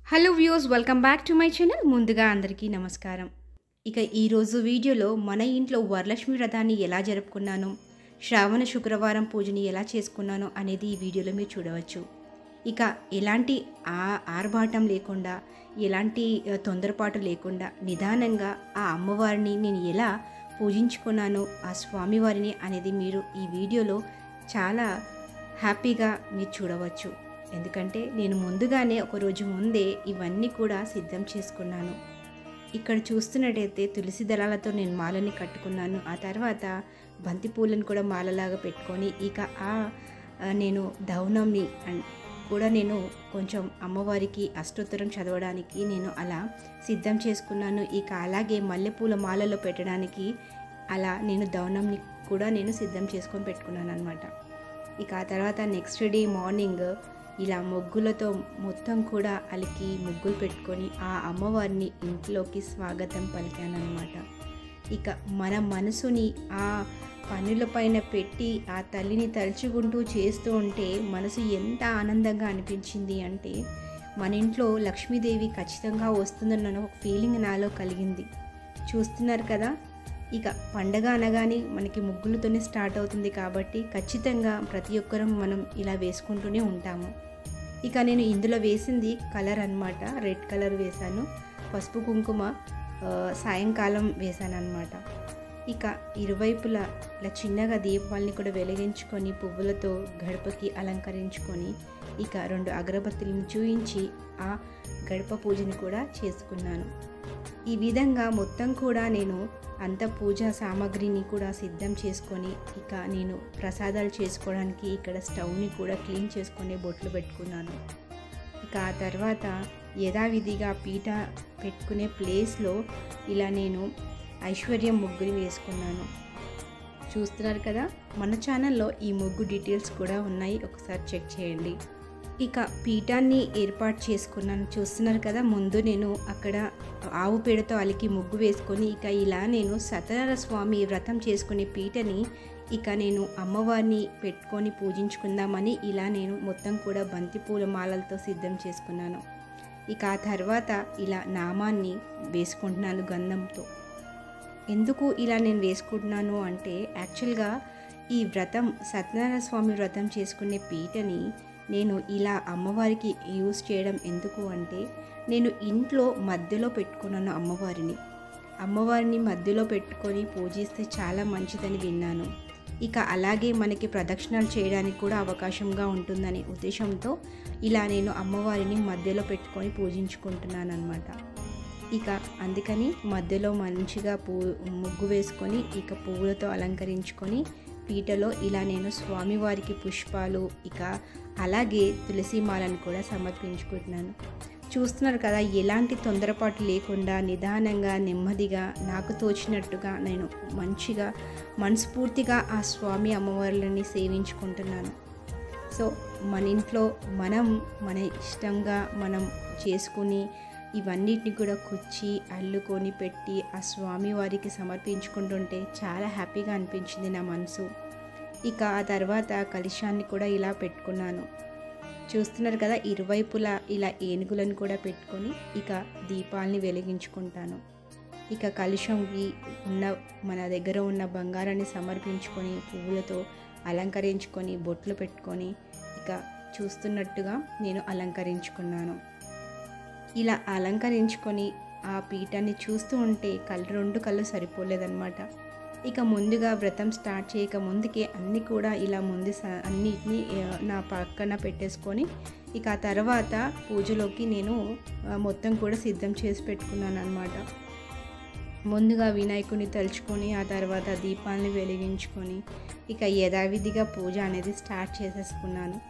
hello views welcome back to my channel ముందుగా అందరికీ నమస్కారం ఇక ఈరోజు వీడియోలో మన ఇంట్లో వరలక్ష్మి వ్రతాన్ని ఎలా జరుపుకున్నాను శ్రావణ శుక్రవారం పూజని ఎలా చేసుకున్నాను అనేది ఈ వీడియోలో మీరు చూడవచ్చు ఇక ఎలాంటి ఆ ఆర్భాటం లేకుండా ఎలాంటి ఆ, తొందరపాటు లేకుండా నిదానంగా ఆ అమ్మవారిని నేను ఎలా పూజించుకున్నాను ఆ స్వామివారిని అనేది మీరు ఈ వీడియోలో చాలా హ్యాపీగా మీరు చూడవచ్చు ఎందుకంటే నేను ముందుగానే ఒక రోజు ముందే ఇవన్నీ కూడా సిద్ధం చేసుకున్నాను ఇక్కడ చూస్తున్నట్టయితే తులసి దళాలతో నేను మాలని కట్టుకున్నాను ఆ తర్వాత బంతి పూలను కూడా మాలలాగా పెట్టుకొని ఇక ఆ ఆ, నేను దౌనంని అన్- కూడా నేను కొంచెం అమ్మవారికి అష్టోత్తరం చదవడానికి నేను అలా సిద్ధం చేసుకున్నాను ఇక అలాగే మల్లెపూల మాలలో పెట్టడానికి అలా నేను దౌనంని కూడా నేను సిద్ధం చేసుకొని పెట్టుకున్నాను అనమాట ఇక ఆ తర్వాత నెక్స్ట్ డే మార్నింగ్ ఇలా ముగ్గులతో మొత్తం కూడా అలికి ముగ్గులు పెట్టుకొని ఆ అమ్మవారిని ఇంట్లోకి స్వాగతం పలికానమాట ఇక మన మనసుని ఆ పనులపైన పెట్టి ఆ తల్లిని తలుచుకుంటూ చేస్తూ ఉంటే మనసు ఎంత ఆనందంగా అనిపించింది అంటే మన ఇంట్లో లక్ష్మీదేవి ఖచ్చితంగా వస్తుందన్న ఒక ఫీలింగ్ నాలో కలిగింది చూస్తున్నారు కదా ఇక పండగ అనగానే మనకి ముగ్గులతోనే స్టార్ట్ అవుతుంది కాబట్టి ఖచ్చితంగా ప్రతి ఒక్కరం మనం ఇలా వేసుకుంటూనే ఉంటాము ఇక నేను ఇందులో వేసింది కలర్ అన్నమాట రెడ్ కలర్ వేశాను పసుపు కుంకుమ ఆ, సాయంకాలం వేశాను అనమాట ఇక ఇరువైపులా ఇలా చిన్నగా దీపాలని కూడా వెలిగించుకొని పువ్వులతో గడపకి అలంకరించుకొని ఇక రెండు అగరబత్తులను చూయించి ఆ గడప పూజని కూడా చేసుకున్నాను ఈ విధంగా మొత్తం కూడా నేను అంత పూజా సామాగ్రిని కూడా సిద్ధం చేసుకొని ఇక నేను ప్రసాదాలు చేసుకోవడానికి ఇక్కడ స్టవ్ని కూడా క్లీన్ చేసుకొని బొట్లు పెట్టుకున్నాను ఇక ఆ తర్వాత యథావిధిగా పీట పెట్టుకునే ప్లేస్లో ఇలా నేను ఐశ్వర్యం ముగ్గుని వేసుకున్నాను చూస్తున్నారు కదా మన ఛానల్లో ఈ ముగ్గు డీటెయిల్స్ కూడా ఉన్నాయి ఒకసారి చెక్ చేయండి ఇక పీఠాన్ని ఏర్పాటు చేసుకున్నాను చూస్తున్నారు కదా ముందు నేను అక్కడ ఆవు పేడతో అలికి ముగ్గు వేసుకొని ఇక ఇలా నేను సత్యనారాయణ స్వామి వ్రతం చేసుకునే పీటని ఇక నేను అమ్మవారిని పెట్టుకొని పూజించుకుందామని ఇలా నేను మొత్తం కూడా బంతిపూల మాలలతో సిద్ధం చేసుకున్నాను ఇక ఆ తర్వాత ఇలా నామాన్ని వేసుకుంటున్నాను గంధంతో ఎందుకు ఇలా నేను వేసుకుంటున్నాను అంటే యాక్చువల్గా ఈ వ్రతం సత్యనారాయణ స్వామి వ్రతం చేసుకునే పీటని నేను ఇలా అమ్మవారికి యూజ్ చేయడం ఎందుకు అంటే నేను ఇంట్లో మధ్యలో పెట్టుకున్నాను అమ్మవారిని అమ్మవారిని మధ్యలో పెట్టుకొని పూజిస్తే చాలా మంచిదని విన్నాను ఇక అలాగే మనకి ప్రదక్షిణాలు చేయడానికి కూడా అవకాశంగా ఉంటుందనే ఉద్దేశంతో ఇలా నేను అమ్మవారిని మధ్యలో పెట్టుకొని పూజించుకుంటున్నాను అనమాట ఇక అందుకని మధ్యలో మంచిగా పూ ముగ్గు వేసుకొని ఇక పువ్వులతో అలంకరించుకొని పీటలో ఇలా నేను స్వామివారికి పుష్పాలు ఇక అలాగే తులసి మాలను కూడా సమర్పించుకుంటున్నాను చూస్తున్నారు కదా ఎలాంటి తొందరపాటు లేకుండా నిదానంగా నెమ్మదిగా నాకు తోచినట్టుగా నేను మంచిగా మనస్ఫూర్తిగా ఆ స్వామి అమ్మవార్లని సేవించుకుంటున్నాను సో మన ఇంట్లో మనం మన ఇష్టంగా మనం చేసుకుని ఇవన్నిటిని కూడా కుచ్చి అల్లుకొని పెట్టి ఆ స్వామి వారికి సమర్పించుకుంటుంటే చాలా హ్యాపీగా అనిపించింది నా మనసు ఇక ఆ తర్వాత కలుషాన్ని కూడా ఇలా పెట్టుకున్నాను చూస్తున్నారు కదా ఇరువైపులా ఇలా ఏనుగులను కూడా పెట్టుకొని ఇక దీపాలని వెలిగించుకుంటాను ఇక కలుషంకి ఉన్న మన దగ్గర ఉన్న బంగారాన్ని సమర్పించుకొని పువ్వులతో అలంకరించుకొని బొట్లు పెట్టుకొని ఇక చూస్తున్నట్టుగా నేను అలంకరించుకున్నాను ఇలా అలంకరించుకొని ఆ పీఠాన్ని చూస్తూ ఉంటే కళ్ళు రెండు కళ్ళు సరిపోలేదన్నమాట ఇక ముందుగా వ్రతం స్టార్ట్ చేయక ముందుకే అన్నీ కూడా ఇలా ముందు స- అన్నిటినీ ఆ, నా పక్కన పెట్టేసుకొని ఇక ఆ తర్వాత పూజలోకి నేను ఆ, మొత్తం కూడా సిద్ధం చేసి పెట్టుకున్నాను అనమాట ముందుగా వినాయకుని తలుచుకొని ఆ తర్వాత దీపాన్ని వెలిగించుకొని ఇక యథావిధిగా పూజ అనేది స్టార్ట్ చేసేసుకున్నాను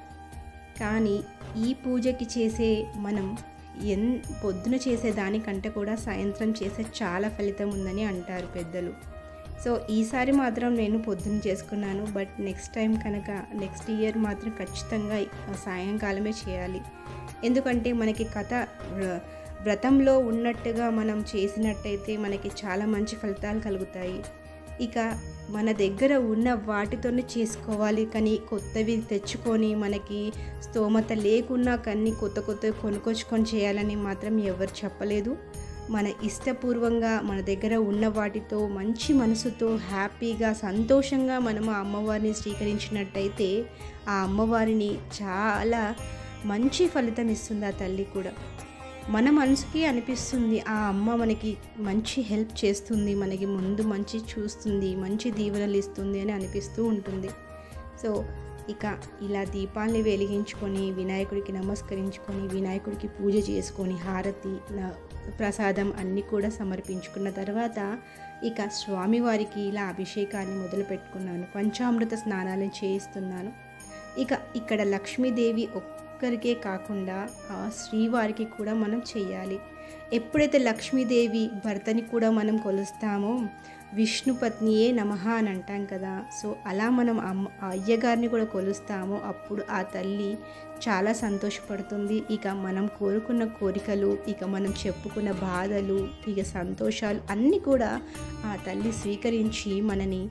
కానీ ఈ పూజకి చేసే మనం ఎన్ పొద్దున చేసే దానికంటే కూడా సాయంత్రం చేసే చాలా ఫలితం ఉందని అంటారు పెద్దలు సో ఈసారి మాత్రం నేను పొద్దున చేసుకున్నాను బట్ నెక్స్ట్ టైం కనుక నెక్స్ట్ ఇయర్ మాత్రం ఖచ్చితంగా సాయంకాలమే చేయాలి ఎందుకంటే మనకి కథ వ్ర- వ్రతంలో ఉన్నట్టుగా మనం చేసినట్టయితే మనకి చాలా మంచి ఫలితాలు కలుగుతాయి ఇక మన దగ్గర ఉన్న వాటితోనే చేసుకోవాలి కానీ కొత్తవి తెచ్చుకొని మనకి స్తోమత లేకున్నా కానీ కొత్త కొత్త కొనుక్కొచ్చుకొని చేయాలని మాత్రం ఎవరు చెప్పలేదు మన ఇష్టపూర్వంగా మన దగ్గర ఉన్న వాటితో మంచి మనసుతో హ్యాపీగా సంతోషంగా మనం ఆ అమ్మవారిని స్వీకరించినట్టయితే ఆ అమ్మవారిని చాలా మంచి ఫలితం ఇస్తుంది ఆ తల్లి కూడా మన మనసుకి అనిపిస్తుంది ఆ అమ్మ మనకి మంచి హెల్ప్ చేస్తుంది మనకి ముందు మంచి చూస్తుంది మంచి దీవెనలు ఇస్తుంది అని అనిపిస్తూ ఉంటుంది సో ఇక ఇలా దీపాల్ని వెలిగించుకొని వినాయకుడికి నమస్కరించుకొని వినాయకుడికి పూజ చేసుకొని హారతి న- ప్రసాదం అన్నీ కూడా సమర్పించుకున్న తర్వాత ఇక స్వామివారికి ఇలా అభిషేకాన్ని మొదలు పెట్టుకున్నాను పంచామృత స్నానాలను చేయిస్తున్నాను ఇక ఇక్కడ లక్ష్మీదేవి ఒక్కరికే కాకుండా ఆ శ్రీవారికి కూడా మనం చెయ్యాలి ఎప్పుడైతే లక్ష్మీదేవి భర్తని కూడా మనం కొలుస్తామో విష్ణుపత్నియే నమః అని అంటాం కదా సో అలా మనం అమ్మ ఆ అయ్యగారిని కూడా కొలుస్తామో అప్పుడు ఆ తల్లి చాలా సంతోషపడుతుంది ఇక మనం కోరుకున్న కోరికలు ఇక మనం చెప్పుకున్న బాధలు ఇక సంతోషాలు అన్నీ కూడా ఆ తల్లి స్వీకరించి మనని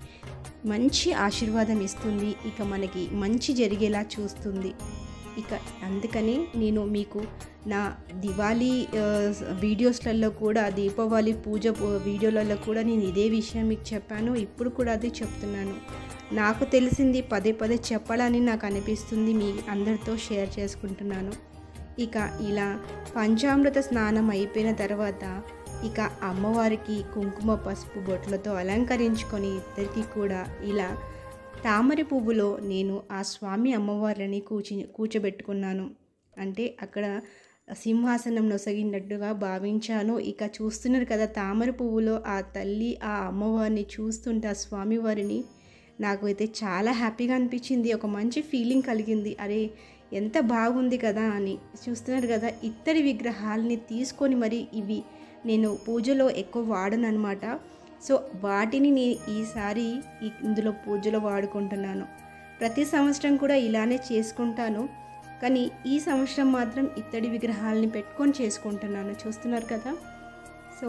మంచి ఆశీర్వాదం ఇస్తుంది ఇక మనకి మంచి జరిగేలా చూస్తుంది ఇక అందుకని నేను మీకు నా దివాళీ ఆ, వీడియోస్లలో కూడా దీపావళి పూజ పూ- వీడియోలలో కూడా నేను ఇదే విషయం మీకు చెప్పాను ఇప్పుడు కూడా అదే చెప్తున్నాను నాకు తెలిసింది పదే పదే చెప్పాలని నాకు అనిపిస్తుంది మీ అందరితో షేర్ చేసుకుంటున్నాను ఇక ఇలా పంచామృత స్నానం అయిపోయిన తర్వాత ఇక అమ్మవారికి కుంకుమ పసుపు బొట్లతో అలంకరించుకొని ఇద్దరికి కూడా ఇలా తామర పువ్వులో నేను ఆ స్వామి అమ్మవారిని కూర్చి కూర్చోబెట్టుకున్నాను అంటే అక్కడ సింహాసనం నొసగినట్టుగా భావించాను ఇక చూస్తున్నారు కదా తామర పువ్వులో ఆ తల్లి ఆ అమ్మవారిని చూస్తుంటే ఆ స్వామివారిని నాకు అయితే చాలా హ్యాపీగా అనిపించింది ఒక మంచి ఫీలింగ్ కలిగింది అరే ఎంత బాగుంది కదా అని చూస్తున్నారు కదా ఇత్తడి విగ్రహాలని తీసుకొని మరి ఇవి నేను పూజలో ఎక్కువ వాడను అనమాట సో వాటిని నేను ఈసారి ఈ- ఇందులో పూజలో వాడుకుంటున్నాను ప్రతి సంవత్సరం కూడా ఇలానే చేసుకుంటాను కానీ ఈ సంవత్సరం మాత్రం ఇత్తడి విగ్రహాలని పెట్టుకొని చేసుకుంటున్నాను చూస్తున్నారు కదా సో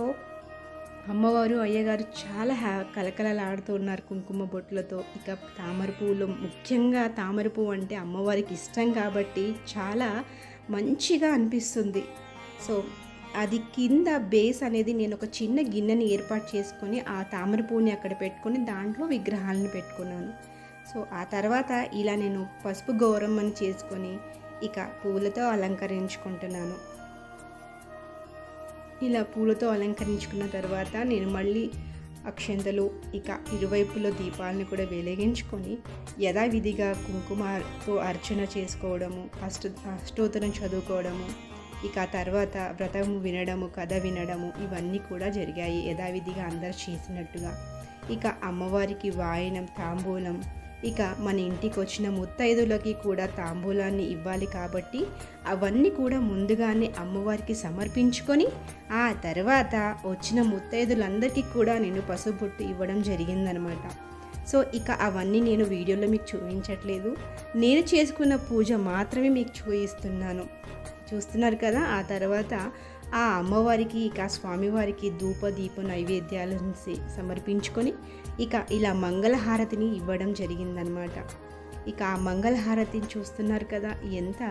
అమ్మవారు అయ్యగారు చాలా హ్యా కలకలలాడుతూ ఉన్నారు కుంకుమ బొట్లతో ఇక తామర పువ్వులు ముఖ్యంగా తామర పువ్వు అంటే అమ్మవారికి ఇష్టం కాబట్టి చాలా మంచిగా అనిపిస్తుంది సో అది కింద బేస్ అనేది నేను ఒక చిన్న గిన్నెని ఏర్పాటు చేసుకొని ఆ తామర పువ్వుని అక్కడ పెట్టుకొని దాంట్లో విగ్రహాలను పెట్టుకున్నాను సో ఆ తర్వాత ఇలా నేను పసుపు గౌరమ్మని చేసుకొని ఇక పూలతో అలంకరించుకుంటున్నాను ఇలా పూలతో అలంకరించుకున్న తర్వాత నేను మళ్ళీ అక్షంతలు ఇక ఇరువైపులో దీపాలను కూడా వెలిగించుకొని యథావిధిగా కుంకుమతో అర్చన చేసుకోవడము అష్ట అష్టోత్తరం చదువుకోవడము ఇక ఆ తర్వాత వ్రతము వినడము కథ వినడము ఇవన్నీ కూడా జరిగాయి యథావిధిగా అందరు చేసినట్టుగా ఇక అమ్మవారికి వాయనం తాంబూలం ఇక మన ఇంటికి వచ్చిన ముత్తైదులకి కూడా తాంబూలాన్ని ఇవ్వాలి కాబట్టి అవన్నీ కూడా ముందుగానే అమ్మవారికి సమర్పించుకొని ఆ తర్వాత వచ్చిన ముత్తైదులందరికీ కూడా నేను పసుబొట్టు ఇవ్వడం జరిగిందనమాట సో ఇక అవన్నీ నేను వీడియోలో మీకు చూపించట్లేదు నేను చేసుకున్న పూజ మాత్రమే మీకు చూపిస్తున్నాను చూస్తున్నారు కదా ఆ తర్వాత ఆ అమ్మవారికి ఇక స్వామివారికి ధూప దీప నైవేద్యాలను సే- సమర్పించుకొని ఇక ఇలా మంగళహారతిని ఇవ్వడం జరిగిందనమాట ఇక ఆ మంగళహారతిని చూస్తున్నారు కదా ఎంత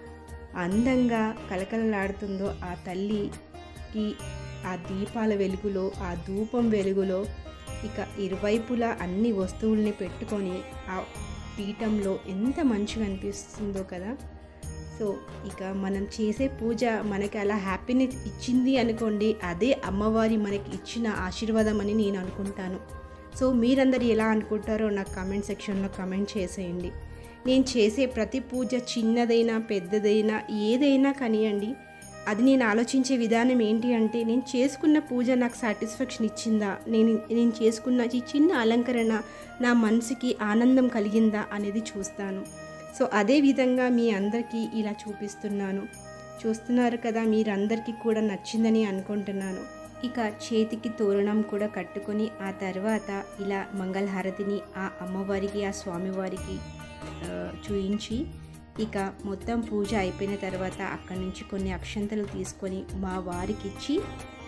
అందంగా కలకలలాడుతుందో ఆ తల్లికి ఆ దీపాల వెలుగులో ఆ ధూపం వెలుగులో ఇక ఇరువైపులా అన్ని వస్తువుల్ని పెట్టుకొని ఆ పీఠంలో ఎంత మంచిగా అనిపిస్తుందో కదా సో ఇక మనం చేసే పూజ మనకి అలా హ్యాపీనెస్ ఇచ్చింది అనుకోండి అదే అమ్మవారి మనకి ఇచ్చిన ఆశీర్వాదం అని నేను అనుకుంటాను సో మీరందరు ఎలా అనుకుంటారో నాకు కామెంట్ సెక్షన్లో కామెంట్ చేసేయండి నేను చేసే ప్రతి పూజ చిన్నదైనా పెద్దదైనా ఏదైనా కానివ్వండి అది నేను ఆలోచించే విధానం ఏంటి అంటే నేను చేసుకున్న పూజ నాకు సాటిస్ఫాక్షన్ ఇచ్చిందా నేను నేను చేసుకున్న ఈ చిన్న అలంకరణ నా మనసుకి ఆనందం కలిగిందా అనేది చూస్తాను సో అదే విధంగా మీ అందరికీ ఇలా చూపిస్తున్నాను చూస్తున్నారు కదా మీరందరికీ కూడా నచ్చిందని అనుకుంటున్నాను ఇక చేతికి తోరణం కూడా కట్టుకొని ఆ తర్వాత ఇలా మంగళహారతిని ఆ అమ్మవారికి ఆ స్వామివారికి ఆ, చూయించి ఇక మొత్తం పూజ అయిపోయిన తర్వాత అక్కడి నుంచి కొన్ని అక్షంతలు తీసుకొని మా వారికి ఇచ్చి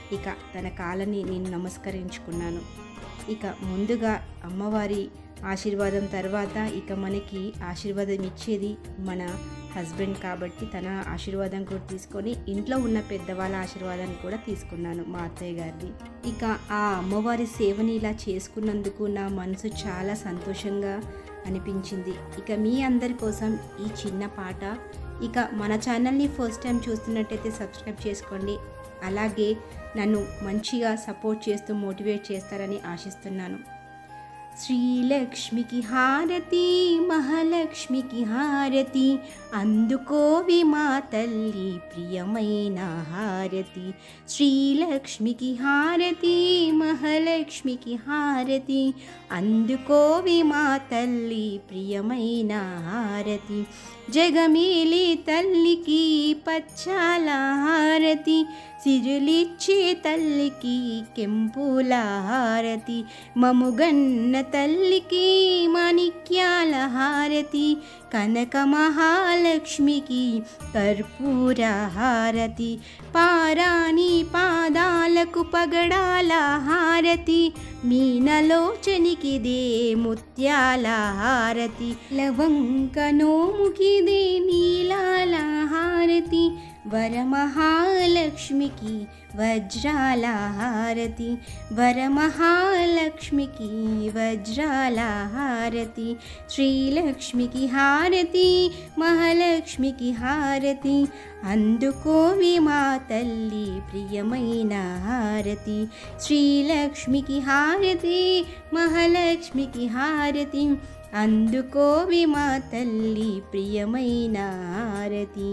ఇక తన కాలని నేను నమస్కరించుకున్నాను ఇక ముందుగా అమ్మవారి ఆశీర్వాదం తర్వాత ఇక మనకి ఆశీర్వాదం ఇచ్చేది మన హస్బెండ్ కాబట్టి తన ఆశీర్వాదం కూడా తీసుకొని ఇంట్లో ఉన్న పెద్దవాళ్ళ ఆశీర్వాదాన్ని కూడా తీసుకున్నాను మా అత్తయ్య గారిది ఇక ఆ అమ్మవారి సేవని ఇలా చేసుకున్నందుకు నా మనసు చాలా సంతోషంగా అనిపించింది ఇక మీ అందరి కోసం ఈ చిన్న పాట ఇక మన ఛానల్ని ఫస్ట్ టైం చూస్తున్నట్టయితే సబ్స్క్రైబ్ చేసుకోండి అలాగే నన్ను మంచిగా సపోర్ట్ చేస్తూ మోటివేట్ చేస్తారని ఆశిస్తున్నాను శ్రీలక్ష్మికి హారతి మహాలక్ష్మికి హారతి అందుకోవి మా తల్లి ప్రియమైన హారతి శ్రీలక్ష్మికి హారతి మహాలక్ష్మికి హారతి అందుకోవి మా తల్లి ప్రియమైన హారతి జగమేలి తల్లికి పచ్చాల హారతి సిరులిచ్చే తల్లికి కెంపుల హారతి మముగన్న తల్లికి మాణిక్యాల హారతి కనక మహాలక్ష్మికి కర్పూర హారతి పారాణి పాదాలకు పగడాల హారతి మీనలోచనికిదే ముత్యాల హారతి లవంక నోముకిదే నీలాల హారతి వరమహాలక్ష్మికి వజ్రాల హారతి వరమహాలక్ష్మికి వజ్రాల హారతి శ్రీలక్ష్మికి హారతి మహాలక్ష్మికి హారతి అందుకోవి మా తల్లి ప్రియమైన హారతి శ్రీలక్ష్మికి హారతి మహాలక్ష్మికి హారతి అందుకోవి మా తల్లి ప్రియమైన హారతి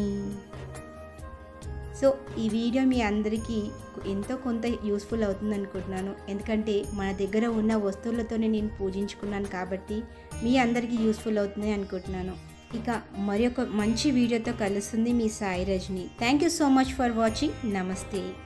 సో ఈ వీడియో మీ అందరికీ ఎంతో కొంత యూస్ఫుల్ అవుతుంది అనుకుంటున్నాను ఎందుకంటే మన దగ్గర ఉన్న వస్తువులతోనే నేను పూజించుకున్నాను కాబట్టి మీ అందరికీ యూస్ఫుల్ అవుతుంది అనుకుంటున్నాను ఇక మరి ఒక మంచి వీడియోతో కలుస్తుంది మీ Sai Rajani thank you so much for watching నమస్తే